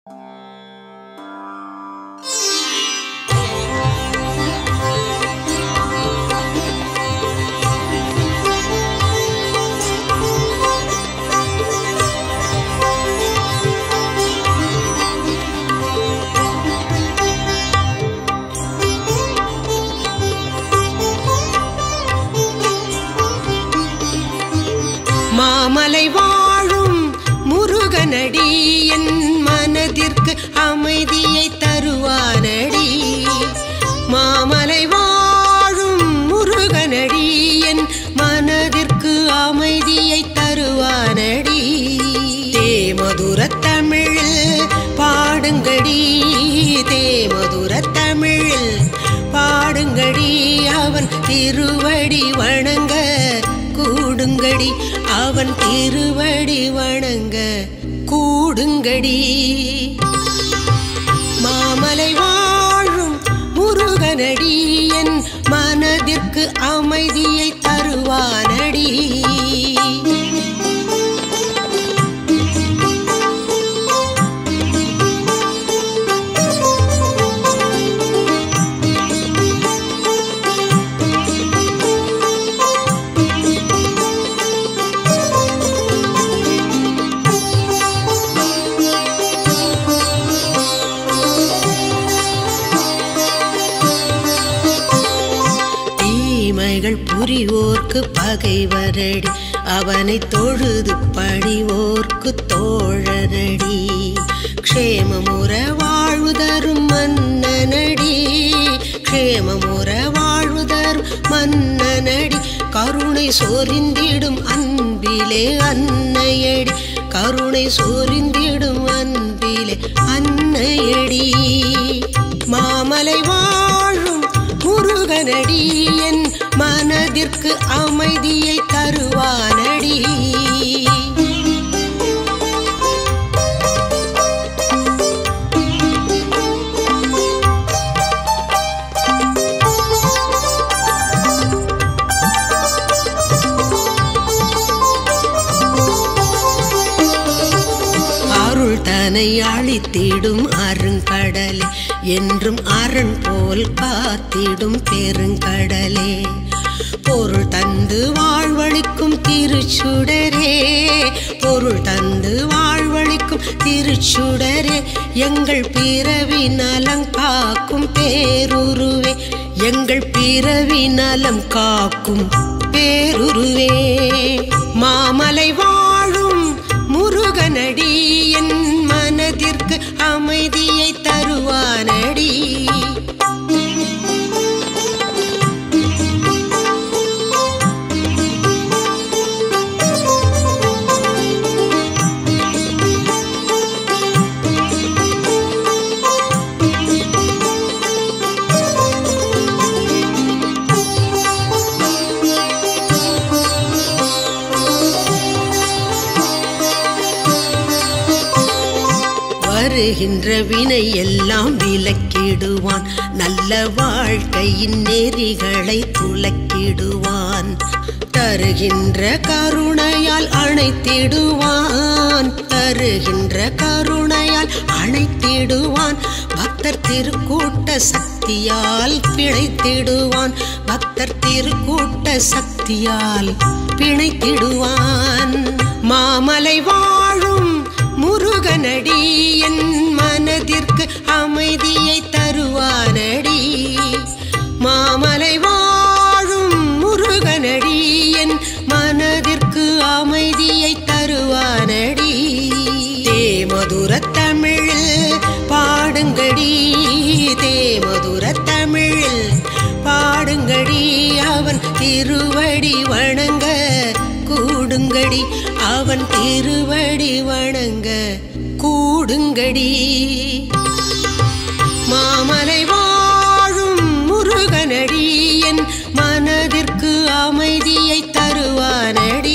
மாமலை வாழும் முருகனடி என் மனதிற்கு அமைதியை தருவானடி மாமலை வாழும் முருகனடி என் மனதிற்கு அமைதியை தருவானடி தேமதுர தமிழில் பாடுங்கடி தேமதுர தமிழில் பாடுங்கடி அவன் திருவடி வணங்க கூடுங்கடி அவன் திருவடி வணங்க கூடுங்கடி மாமலை வாழும் முருகனடி என் மனதிற்கு அமைதியை தருவானடி தீமைகள் புரிவோர்க்கு பகைவரடி அவனை தொழுது பணிவோர்க்கு தோழரடி க்ஷேமமுற வாழ்வு தரும் மன்னனடி க்ஷேமமுற வாழ்வு தரும் மன்னனடி கருணை சொரிந்திடும் அன்பிலே அன்னையடி கருணை சொரிந்திடும் அன்பிலே அன்னையடி மாமலை வாழும் முருகனடி என் மனதிற்கு அமைதியை தருவானடி அருள் தனை அழித்திடும் அருங்கடலே என்றும் அரண் போல் காத்திடும் பெருங்கடலே பொருள் தந்து வாழ்வழிக்கும் திருச்சுடரே பொருள் தந்து வாழ்வழிக்கும் திருச்சுடரே எங்கள் பிறவி நலம் காக்கும் பேருருவே எங்கள் பிறவி நலம் காக்கும் பேருருவே மாமலை வாழும் முருகனடி என் மனதிற்கு அமைதியை தருவானடி வருகின்ற வினை எல்லாம் விலக்கிடுவான் நல்ல வாழ்க்கையின் நெறிகளை துலக்கிடுவான் தருகின்ற கருணையால் அணைத்திடுவான் தருகின்ற கருணையால் அணைத்திடுவான் பக்தர் திருக்கூட்ட சக்தியால் பிழைத்திடுவான் பக்தர் திருக்கூட்ட சக்தியால் பிணைத்திடுவான் மாமலை வாழும் முருகனடி என் மனதிற்கு அமைதியை தருவானடி மாமலை வாழும் முருகனடி என் மனதிற்கு அமைதியை தருவானடி தேமதுர தமிழில் பாடுங்கடி தேமதுர தமிழில் பாடுங்கடி அவன் திருவடி வணங்க கூடுங்கடி அவன் திருவடி வணங்க கூடுங்கடி மாமலை வாழும் முருகனடி என் மனதிற்கு அமைதியை தருவானடி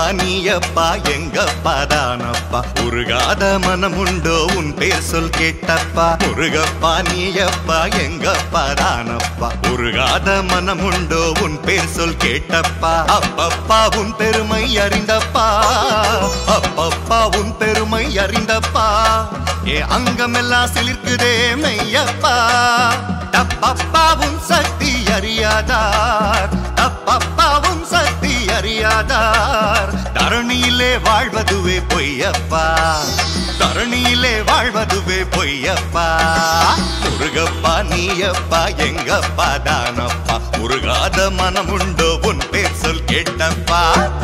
நீயப்பா எங்கப்பா தானப்பா உருகாத மனமுண்டோ உன் பேர் சொல் கேட்டப்பா முருகப்பா நீயப்பா எங்கப்பா தானப்பா உருகாத மனமுண்டோ உன் பேர் சொல் கேட்டப்பா அப்பப்பா உன் பெருமை அறிந்தப்பா அப்பப்பா உன் பெருமை அறிந்தப்பா ஏ அங்கமெல்லாம் சிலிர்க்குதே மெய்யப்பா தப்பப்பாவும் சக்தி அறியாதார் தப்பப்பாவும் சக்தி அறியாதார் தரணியிலே வாழ்வதுவே பொய்யப்பா தரணியிலே வாழ்வதுவே பொய்யப்பா முருகப்பா நீயப்பா எங்கப்பா தானப்பா முருகாத மனமுண்டோ உன் பேர் சொல் கேட்டப்பா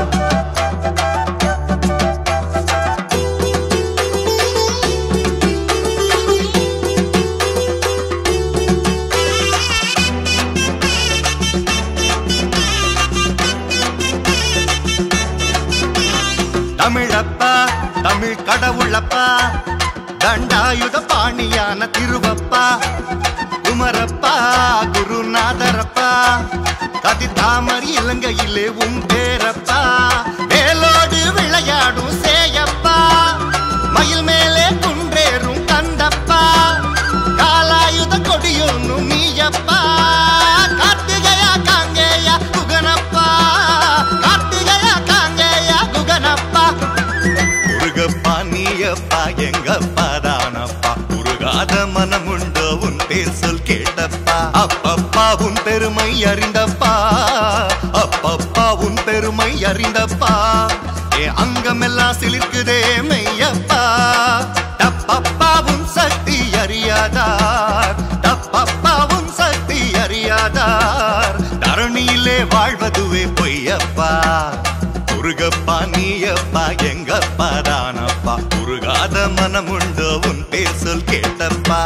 தமிழப்பா தமிழ் கடவுளப்பா தண்டாயுத பாணியான திருவப்பா குமரப்பா குருநாதரப்பா கதி தாமரி இலங்கையிலே உன் பேரப்பா வேலோடு விளையாடும் சேயப்பா மயில் மேலே குன்றேறும் கந்தப்பா காலாயுத கொடியொன்னு நீயப்பா கார்த்திகையா காங்கேயா குகனப்பா கார்த்திகையா காங்கேயா குகனப்பா முருகப்பா நீயப்பா எங்கப்பா தானப்பா முருகாத மனமுண்டோ உன் பேர் சொல் கேட்டப்பா அப்பப்பா உன் பெருமை அறிந்தப்பா அப்பப்பா உன் பெருமை அறிந்தப்பா ஏ அங்கமெல்லாம் சிலிர்க்குதே மெய்யப்பா தப்பப்பா உன் சக்தி அறியாதார் தப்பப்பா உன் சக்தி அறியாதார் தரணியிலே வாழ்வதுவே பொய்யப்பா முருகப்பா நீயப்பா எங்கப்பா தானப்பா முருகாத மனமுண்டோ உன் பேர் சொல் கேட்டப்பா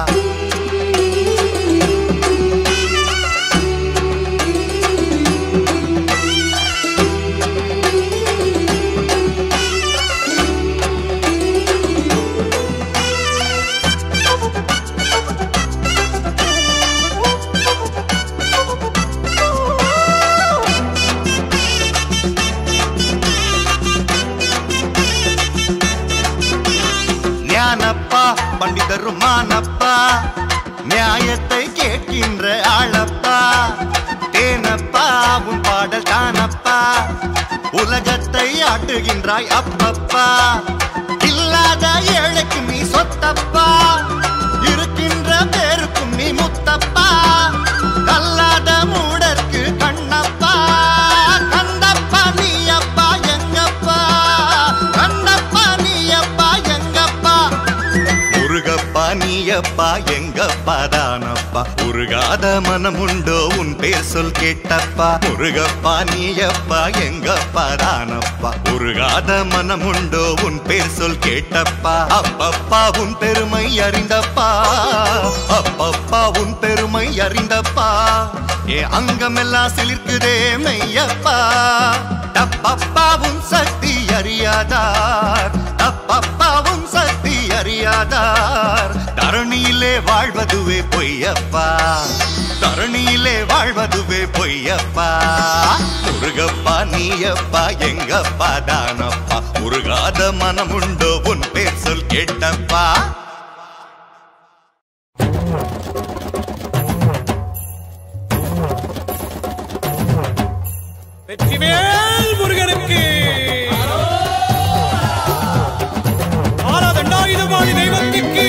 ஞானப்பா பண்டிதரும் மானப்பா நியாயத்தை கேட்கின்ற ஆளப்பா தேனப்பா உன் பாடல் தானப்பா உலகத்தை ஆட்டுகின்றாய் அப்பப்பா இல்லாத ஏழைக்கு நீ சொத்தப்பா இருக்கின்ற பேருக்கும் நீ முத்தப்பா கல்லாத மூடற்கு கண்ணப்பா கந்தப்பா நீயப்பா எங்கப்பா கந்தப்பா நீயப்பா எங்கப்பா முருகப்பா நீயப்பா எங்கப்பா தானப்பா உருகாத மனமுண்டோ உன் பேர் சொல் கேட்டப்பா முருகப்பா நீயப்பா எங்கப்பா தானப்பா உருகாத மனமுண்டோ உன் பேர் சொல் கேட்டப்பா அப்பப்பா உன் பெருமை அறிந்தப்பா அப்பப்பா உன் பெருமை அறிந்தப்பா ஏ அங்கமெல்லாம் சிலிர்க்குதே மெய்யப்பா தப்பப்பா உன் சக்தி அறியாதார் தப்பப்பா உன் சக்தி அறியாதார் தரணியிலே வாழ்வதுவே பொய்யப்பா தரணியிலே வாழ்வதுவே பொய்யப்பா முருகப்பா நீயப்பா எங்கப்பா தானப்பா முருகாத மனமுண்டோ உன் பேர் சொல் கேட்டப்பா வெற்றிவேல் முருகனுக்கு ஆறாதண்டாயுதபாணி தெய்வத்துக்கு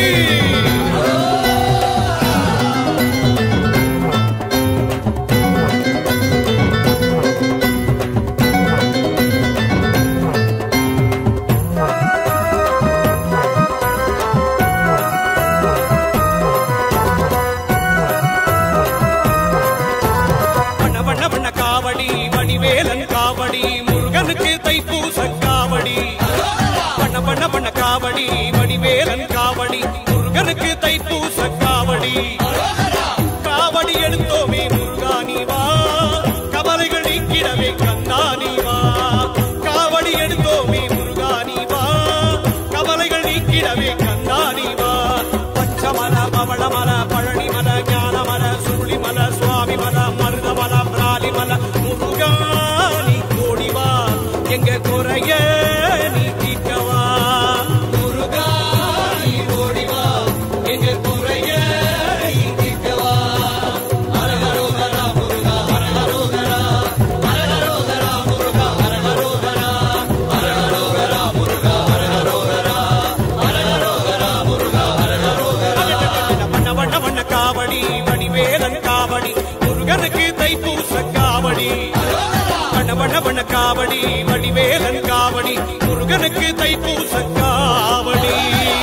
வண்ண வண்ண வண்ண காவடி வடிவேலன் காவடி வடிவேலன் காவடி முருகனுக்கு தைப்பூச காவடி வண்ண வண்ண வண்ண காவடி வடிவேலன் காவடி முருகனுக்கு தைப்பூச காவடி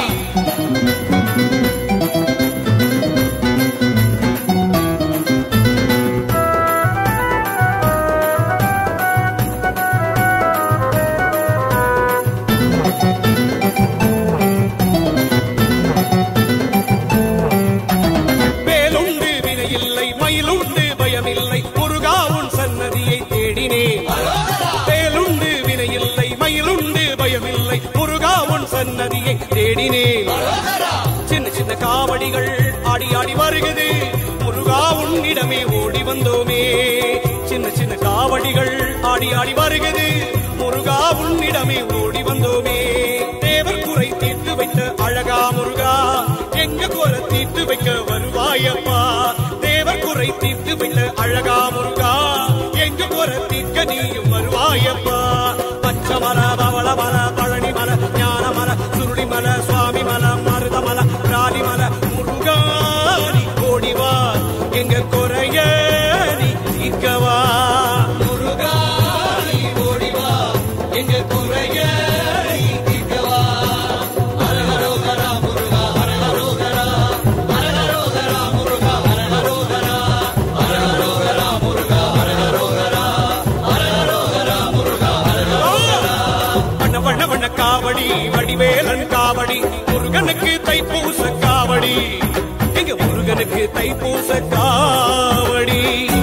வேலுண்டு வினையில்லை மயிலுண்டு பயமில்லை முருகாவுன் சன்னதியை தேடினேன் வேலுண்டு வினையில்லை மயிலுண்டு பயமில்லை முருகாவுன் சன்னதியை தேடினேன் சின்ன சின்ன காவடிகள் ஆடி ஆடி வருகுது முருகா உன்னிடமே ஓடி வந்தோமே சின்ன சின்ன காவடிகள் ஆடி ஆடி வருகுது முருகா உன்னிடமே ஓடி வந்தோமே தேவர் குறை தீர்த்து வைத்த அழகா முருகா எங்க குறை தீர்த்து வைக்க வருவாயப்பா தேவர் குறை தீர்த்து வைத்த அழகா முருகா எங்க குறை தீர்க்க நீயும் வருவாயப்பா பச்சை மல பவள மல பழனி மல ஞான மல சுருளி மல சுவாமி மல மருத மல ராணி மல முருகாரி ஓடிவா எங்க குறைய நீ தீர்க்கவா முருகாரி ஓடிவா எங்க குறைய நீ தீர்க்கவா ஹரஹரோகரா முருகா ஹரஹரோகரா ஹரஹரோகரா முருகா ஹரஹரோகரா ஹரஹரோகரா முருகா ஹரஹரோகரா ஹரஹரோகரா முருகா ஹரஹரோகரா வண்ண வண்ண வண்ண காவடி வடிவேலன் காவடி முருகனுக்கு தைப்பூச காவடி எங்க முருகனுக்கு தைப்பூச காவடி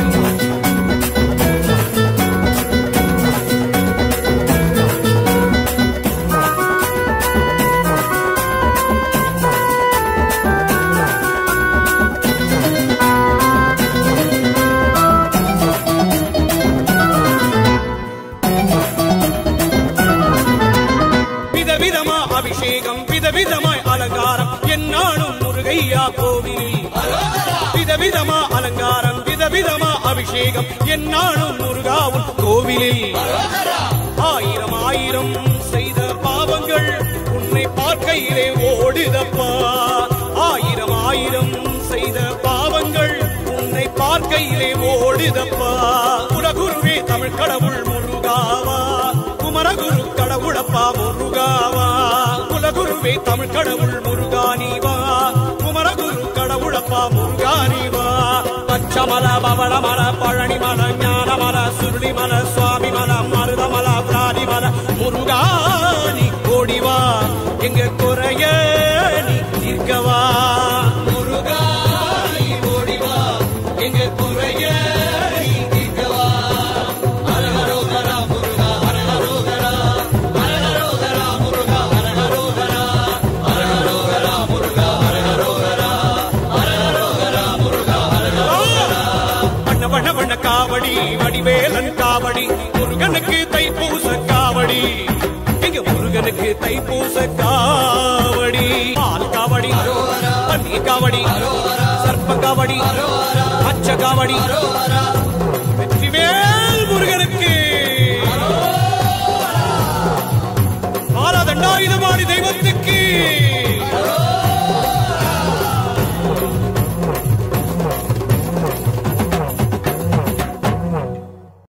விதவிதமா அபிஷேகம் விதவிதமாய் அலங்காரம் என்னாலும் முருகையா கோவிலில் விதவிதமா அலங்காரம் விதவிதமா அபிஷேகம் என்னாலும் முருகாவும் கோவிலில் ஆயிரம் ஆயிரம் செய்த பாவங்கள் உன்னை பார்க்கையிலே ஓடுதப்பா ஆயிரம் ஆயிரம் செய்த பாவங்கள் உன்னை பார்க்கையிலே ஓடுதப்பா குலகுருவே தமிழ் கடவுள் முருகாவா குமரகுரு கடவுளப்பா முருகாவா குலகுருவே தமிழ் கடவுள் முருகானிவா குமரகுரு கடவுளப்பா முருகானிவா பச்சமல பவளமல பழனிமல ஞானமல சுருளிமல சுவாமிமல மருதமல பிராணிமல முருகானி கோடிவா எங்க குறைய நீ தீர்க்கவா முருகானி ஓடிவா எங்க குறைய நீ தீர்க்கவா ஹரஹரோகரா முருகா ஹரஹரோகரா ஹரஹரோகரா முருகா ஹரஹரோகரா ஹரஹரோகரா முருகா ஹரஹரோகரா ஹரஹரோகரா முருகா ஹரஹரோகரா வண்ண வண்ண வண்ண காவடி வடிவேலன் காவடி முருகனுக்கு தைப்பூச காவடி எங்க முருகனுக்கு தைப்பூச காவடி பால் காவடி பன்னீர் காவடி சர்ப்ப காவடி அச்ச காவடி வெற்றிவேல்